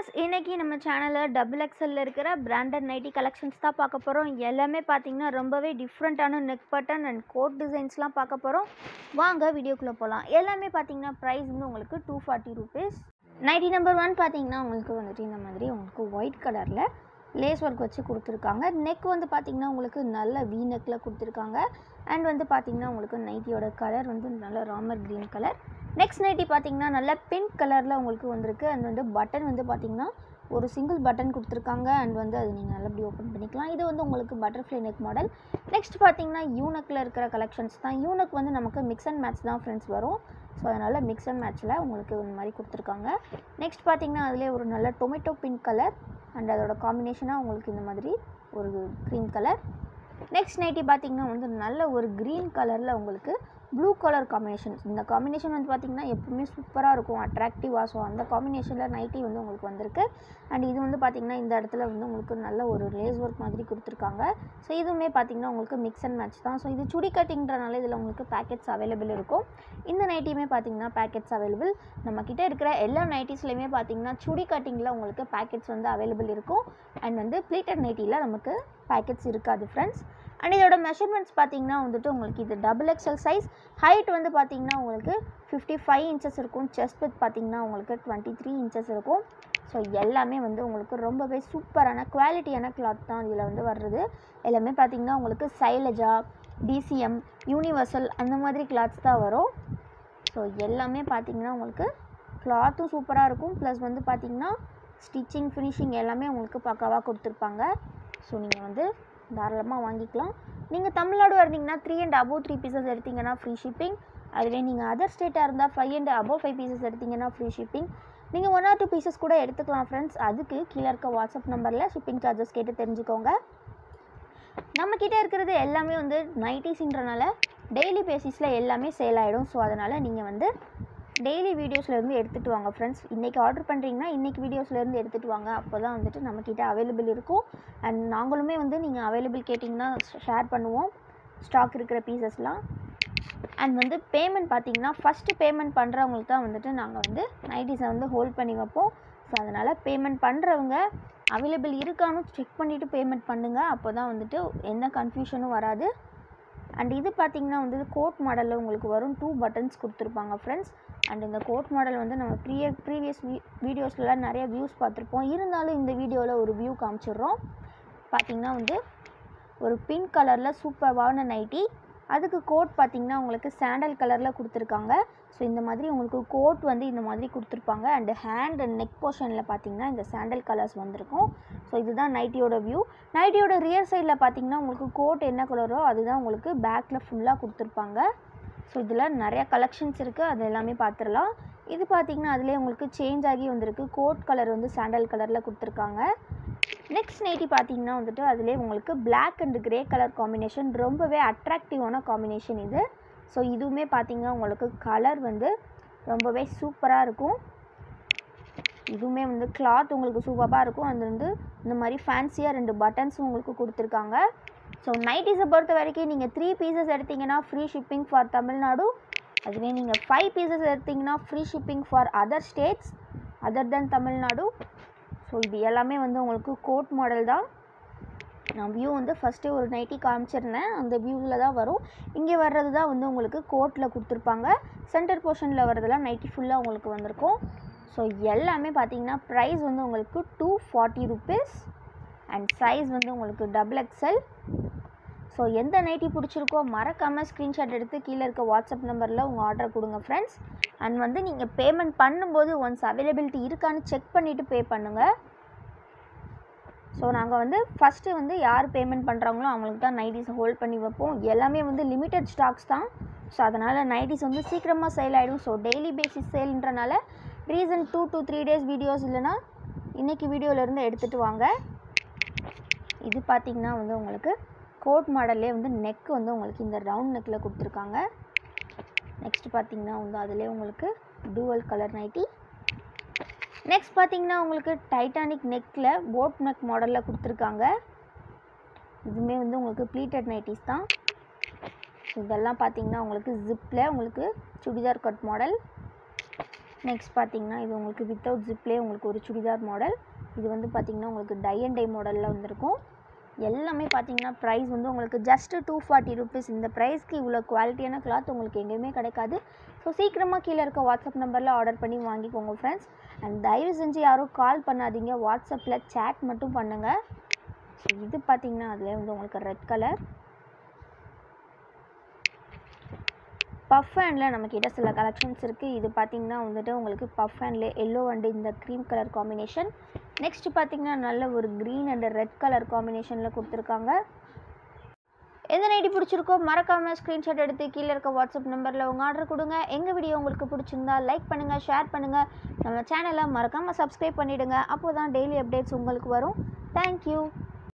friends இன்றைக்கி நம்ம சேனலில் டபுள் எக்ஸலில் இருக்கிற பிராண்டட் நைட்டி கலெக்ஷன்ஸ் தான் பார்க்க போகிறோம் எல்லாமே பார்த்தீங்கன்னா ரொம்பவே டிஃப்ரெண்ட்டான நெக் பட்டன் அண்ட் கோட் டிசைன்ஸ்லாம் பார்க்க போகிறோம் வாங்க வீடியோக்குள்ளே போகலாம் எல்லாமே பார்த்தீங்கன்னா ப்ரைஸ் வந்து உங்களுக்கு two forty rupees nighty number one பார்த்தீங்கன்னா உங்களுக்கு வந்துட்டு இந்த மாதிரி உங்களுக்கு ஒயிட் கலரில் லேஸ் ஒர்க் வச்சு கொடுத்துருக்காங்க நெக் வந்து பார்த்திங்கன்னா உங்களுக்கு நல்ல வி நெக்கில் கொடுத்துருக்காங்க அண்ட் வந்து பார்த்திங்கன்னா உங்களுக்கு நைட்டியோட கலர் வந்து நல்ல ராமர் க்ரீன் கலர் நெக்ஸ்ட் நைட்டி பார்த்தீங்கன்னா நல்ல பிங்க் கலரில் உங்களுக்கு வந்திருக்கு அண்ட் வந்து பட்டன் வந்து பார்த்திங்கன்னா ஒரு சிங்கிள் பட்டன் கொடுத்துருக்காங்க அண்ட் வந்து அது நீங்கள் நல்லபடி ஓப்பன் பண்ணிக்கலாம் இது வந்து உங்களுக்கு பட்டர்ஃப்ளை நெக் மாடல் நெக்ஸ்ட் பார்த்தீங்கன்னா யூனக்கில் இருக்கிற கலெக்ஷன்ஸ் தான் யூனக் வந்து நமக்கு மிக்ஸ் அண்ட் மேட்ச் தான் ஃப்ரெண்ட்ஸ் வரும் ஸோ அதனால் மிக்ஸ் அண்ட் மேட்ச்சில் உங்களுக்கு இந்த மாதிரி கொடுத்துருக்காங்க நெக்ஸ்ட் பார்த்தீங்கன்னா அதிலே ஒரு நல்ல டொமேட்டோ பிங்க் கலர் அண்ட் அதோட காம்பினேஷனாக உங்களுக்கு இந்த மாதிரி ஒரு க்ரீன் கலர் நெக்ஸ்ட் நைட்டி பார்த்தீங்கன்னா வந்து நல்ல ஒரு க்ரீன் கலரில் உங்களுக்கு ப்ளூ கலர் காம்பினேஷன் இந்த காம்பினேஷன் வந்து பார்த்திங்கன்னா எப்பவுமே சூப்பராக இருக்கும் அட்ராக்டிவாக ஸோ அந்த காம்பினேஷனில் நைட்டி வந்து உங்களுக்கு வந்திருக்கு அண்ட் இது வந்து பார்த்திங்கன்னா இந்த இடத்துல வந்து உங்களுக்கு நல்ல ஒரு லேஸ் ஒர்க் மாதிரி கொடுத்துருக்காங்க ஸோ இதுவுமே பார்த்திங்கன்னா உங்களுக்கு மிக்ஸ் அண்ட் மேட்ச் தான் ஸோ இது சுடி கட்டிங்கிறனால இதில் உங்களுக்கு பேக்கெட்ஸ் அவைலபிள் இருக்கும் இந்த நைட்டியுமே பார்த்திங்கன்னா பேக்கெட்ஸ் அவைலபிள் நம்மக்கிட்ட இருக்கிற எல்லா நைட்டிஸ்லையுமே பார்த்திங்கன்னா சுடி கட்டிங்கில் உங்களுக்கு பேக்கெட்ஸ் வந்து அவைலபிள் இருக்கும் அண்ட் வந்து ப்ளீட்டட் நைட்டியில் நமக்கு பேக்கெட்ஸ் இருக்காது ஃப்ரெண்ட்ஸ் அண்ட் இதோட மெஷர்மெண்ட்ஸ் பார்த்தீங்கன்னா வந்துட்டு உங்களுக்கு இது டபுள் எக்ஸல் சைஸ் ஹைட் வந்து பார்த்தீங்கன்னா உங்களுக்கு ஃபிஃப்டி ஃபைவ் இன்ச்சஸ் இருக்கும் செஸ்ட் வித் பார்த்தீங்கன்னா உங்களுக்கு டுவெண்ட்டி த்ரீ இன்ச்சஸ் இருக்கும் ஸோ எல்லாமே வந்து உங்களுக்கு ரொம்பவே சூப்பரான குவாலிட்டியான கிளாத் தான் இதில் வந்து வர்றது எல்லாமே பார்த்தீங்கன்னா உங்களுக்கு சைலஜா டிசிஎம் யூனிவர்சல் அந்த மாதிரி கிளாத்ஸ் தான் வரும் ஸோ எல்லாமே பார்த்தீங்கன்னா உங்களுக்கு கிளாத்தும் சூப்பராக இருக்கும் ப்ளஸ் வந்து பார்த்தீங்கன்னா ஸ்டிச்சிங் ஃபினிஷிங் எல்லாமே உங்களுக்கு பக்காவாக கொடுத்துருப்பாங்க ஸோ நீங்கள் வந்து தாராளமாக வாங்கிக்கலாம் நீங்கள் தமிழ்நாடு இருந்தீங்கன்னா three and above three pieces எடுத்தீங்கன்னா ஃப்ரீ ஷிப்பிங் அதுவே நீங்கள் அதர் ஸ்டேட்டாக இருந்தால் five and above five pieces எடுத்தீங்கன்னா ஃப்ரீ ஷிப்பிங் நீங்கள் ஒன் ஆர் டூ பீசஸ் கூட எடுத்துக்கலாம் ஃப்ரெண்ட்ஸ் அதுக்கு கீழே இருக்க வாட்ஸ்அப் நம்பரில் ஷிப்பிங் சார்ஜஸ் கேட்டு தெரிஞ்சுக்கோங்க நம்மக்கிட்ட இருக்கிறது எல்லாமே வந்து நைட்டிஸ்ன்றனால டெய்லி பேசிஸில் எல்லாமே சேல் ஆகிடும் ஸோ அதனால் நீங்கள் வந்து டெய்லி வீடியோஸ்லேருந்து எடுத்துகிட்டு வாங்க ஃப்ரெண்ட்ஸ் இன்றைக்கி ஆர்டர் பண்ணுறீங்கன்னா இன்றைக்கி வீடியோஸ்லேருந்து எடுத்துகிட்டு வாங்க அப்போ தான் வந்துட்டு நம்மக்கிட்ட அவைலபிள் இருக்கும் அண்ட் நாங்களுமே வந்து நீங்கள் அவைலபிள் கேட்டிங்கன்னா ஷேர் பண்ணுவோம் ஸ்டாக் இருக்கிற பீசஸ்லாம் அண்ட் வந்து பேமெண்ட் பார்த்தீங்கன்னா ஃபஸ்ட்டு பேமெண்ட் பண்ணுறவங்களுக்கு தான் வந்துட்டு நாங்கள் வந்து நைட்டிஸை வந்து ஹோல்ட் பண்ணி வைப்போம் ஸோ அதனால் பேமெண்ட் பண்ணுறவங்க அவைலபிள் இருக்கான்னு செக் பண்ணிவிட்டு பேமெண்ட் பண்ணுங்கள் அப்போ தான் வந்துட்டு எந்த கன்ஃபியூஷனும் வராது அண்ட் இது பார்த்திங்கன்னா வந்து கோட் மாடலில் உங்களுக்கு வரும் டூ பட்டன்ஸ் கொடுத்துருப்பாங்க ஃப்ரெண்ட்ஸ் அண்ட் இந்த கோட் மாடல் வந்து நம்ம ப்ரீய ப்ரீவியஸ் வீ வீடியோஸ்லாம் நிறைய வியூஸ் பார்த்துருப்போம் இருந்தாலும் இந்த வீடியோவில் ஒரு வியூ காமிச்சிடுறோம் பார்த்திங்கன்னா வந்து ஒரு பிங்க் கலரில் சூப்பர்வான நைட்டி அதுக்கு கோட் பார்த்திங்கன்னா உங்களுக்கு சாண்டல் கலரில் கொடுத்துருக்காங்க ஸோ இந்த மாதிரி உங்களுக்கு கோட் வந்து இந்த மாதிரி கொடுத்துருப்பாங்க அண்டு ஹேண்ட் அண்ட் நெக் போர்ஷனில் பார்த்தீங்கன்னா இந்த சாண்டல் கலர்ஸ் வந்திருக்கும் ஸோ இதுதான் நைட்டியோட வியூ நைட்டியோட ரியர் சைடில் பார்த்தீங்கன்னா உங்களுக்கு கோட் என்ன கலரோ அதுதான் உங்களுக்கு பேக்கில் ஃபுல்லாக கொடுத்துருப்பாங்க ஸோ இதில் நிறையா கலெக்ஷன்ஸ் இருக்குது அது எல்லாமே பார்த்துடலாம் இது பார்த்திங்கன்னா அதிலே உங்களுக்கு சேஞ்ச் ஆகி வந்திருக்கு கோட் கலர் வந்து சாண்டல் கலரில் கொடுத்துருக்காங்க நெக்ஸ்ட் நைட்டி பார்த்தீங்கன்னா வந்துட்டு அதிலே உங்களுக்கு black and grey colour combination ரொம்பவே அட்ராக்டிவான காம்பினேஷன் இது ஸோ இதுவுமே பார்த்தீங்கன்னா உங்களுக்கு கலர் வந்து ரொம்பவே சூப்பராக இருக்கும் இதுவுமே வந்து கிளாத் உங்களுக்கு சூப்பராக இருக்கும் அது வந்து இந்த மாதிரி ஃபேன்சியாக ரெண்டு பட்டன்ஸும் உங்களுக்கு கொடுத்துருக்காங்க ஸோ நைட்டிஸை பொறுத்த வரைக்கும் நீங்கள் த்ரீ பீசஸ் எடுத்தீங்கன்னா ஃப்ரீ ஷிப்பிங் ஃபார் தமிழ்நாடு அதுவே நீங்கள் ஃபைவ் பீசஸ் எடுத்திங்கன்னா free shipping for other states other than Tamil Nadu so இது எல்லாமே வந்து உங்களுக்கு கோட் மாடல் தான் நான் வியூ வந்து ஃபஸ்ட்டு ஒரு நைட்டி காமிச்சிருந்தேன் அந்த வியூவில் தான் வரும் இங்கே வர்றது தான் வந்து உங்களுக்கு கோட்டில் கொடுத்துருப்பாங்க சென்டர் போர்ஷனில் வர்றதெல்லாம் நைட்டி ஃபுல்லாக உங்களுக்கு வந்திருக்கும் ஸோ எல்லாமே பார்த்தீங்கன்னா ப்ரைஸ் வந்து உங்களுக்கு two forty rupees and size வந்து உங்களுக்கு டபுள் எக்ஸல் ஸோ எந்த நைட்டி பிடிச்சிருக்கோ மறக்காமல் ஸ்க்ரீன்ஷாட் எடுத்து கீழே இருக்க வாட்ஸ்அப் நம்பரில் உங்கள் ஆர்டர் கொடுங்க ஃப்ரெண்ட்ஸ் அண்ட் வந்து நீங்கள் பேமெண்ட் பண்ணும்போது ஒன்ஸ் அவைலபிலிட்டி இருக்கான்னு செக் பண்ணிவிட்டு பே பண்ணுங்கள் ஸோ நாங்கள் வந்து ஃபஸ்ட்டு வந்து யார் பேமெண்ட் பண்ணுறாங்களோ அவங்களுக்கு தான் நைட்டிஸ் ஹோல்ட் பண்ணி வைப்போம் எல்லாமே வந்து லிமிட்டட் ஸ்டாக்ஸ் தான் ஸோ அதனால் நைட்டிஸ் வந்து சீக்கிரமாக சேல் ஆகிடும் ஸோ டெய்லி பேசிஸ் சேல்ன்றனால reason two two three days videos இல்லைனா இன்றைக்கி வீடியோலேருந்து எடுத்துகிட்டு வாங்க இது பார்த்திங்கன்னா வந்து உங்களுக்கு கோட் மாடல்லே வந்து நெக் வந்து உங்களுக்கு இந்த ரவுண்ட் நெக்கில் கொடுத்துருக்காங்க நெக்ஸ்ட் பார்த்திங்கன்னா வந்து அதிலே உங்களுக்கு டூவல் கலர் நைட்டி நெக்ஸ்ட் பார்த்தீங்கன்னா உங்களுக்கு டைட்டானிக் நெக்கில் போட் நெக் மாடலில் கொடுத்துருக்காங்க இதுவுமே வந்து உங்களுக்கு ப்ளீட்டட் நைட்டிஸ் தான் இதெல்லாம் பார்த்தீங்கன்னா உங்களுக்கு ஜிப்பில் உங்களுக்கு சுடிதார் கட் மாடல் நெக்ஸ்ட் பார்த்தீங்கன்னா இது உங்களுக்கு வித்தவுட் ஜிப்லேயே உங்களுக்கு ஒரு சுடிதார் மாடல் இது வந்து பார்த்தீங்கன்னா உங்களுக்கு டை அண்ட் டை மாடலில் வந்திருக்கும் எல்லாமே பார்த்தீங்கன்னா ப்ரைஸ் வந்து உங்களுக்கு ஜஸ்ட்டு டூ ஃபார்ட்டி ருபீஸ் இந்த ப்ரைஸ்க்கு இவ்வளோ குவாலிட்டியான கிளாத் உங்களுக்கு எங்கேயுமே கிடைக்காது ஸோ சீக்கிரமாக கீழே இருக்க வாட்ஸ்அப் நம்பரில் ஆர்டர் பண்ணி வாங்கிக்கோங்க ஃப்ரெண்ட்ஸ் அண்ட் தயவு செஞ்சு யாரும் கால் பண்ணாதீங்க வாட்ஸ்அப்பில் சேட் மட்டும் பண்ணுங்கள் ஸோ இது பார்த்தீங்கன்னா அதில் வந்து உங்களுக்கு ரெட் கலர் பஃப் ஹேண்டில் நம்மக்கிட்ட சில கலெக்ஷன்ஸ் இருக்குது இது பார்த்தீங்கன்னா வந்துட்டு உங்களுக்கு பஃப் ஹேண்டில் எல்லோ அண்டு இந்த க்ரீம் கலர் காம்பினேஷன் நெக்ஸ்ட் பார்த்தீங்கன்னா நல்ல ஒரு க்ரீன் அண்டு ரெட் கலர் காம்பினேஷனில் கொடுத்துருக்காங்க எந்த நைட்டி பிடிச்சிருக்கோ மறக்காமல் ஸ்க்ரீன்ஷாட் எடுத்து கீழே இருக்க வாட்ஸ்அப் நம்பரில் உங்கள் ஆர்டர் கொடுங்க எங்கள் வீடியோ உங்களுக்கு பிடிச்சிருந்தா லைக் பண்ணுங்கள் ஷேர் பண்ணுங்கள் நம்ம சேனலை மறக்காமல் சப்ஸ்கிரைப் பண்ணிவிடுங்க அப்போ தான் டெய்லி அப்டேட்ஸ் உங்களுக்கு வரும் தேங்க்யூ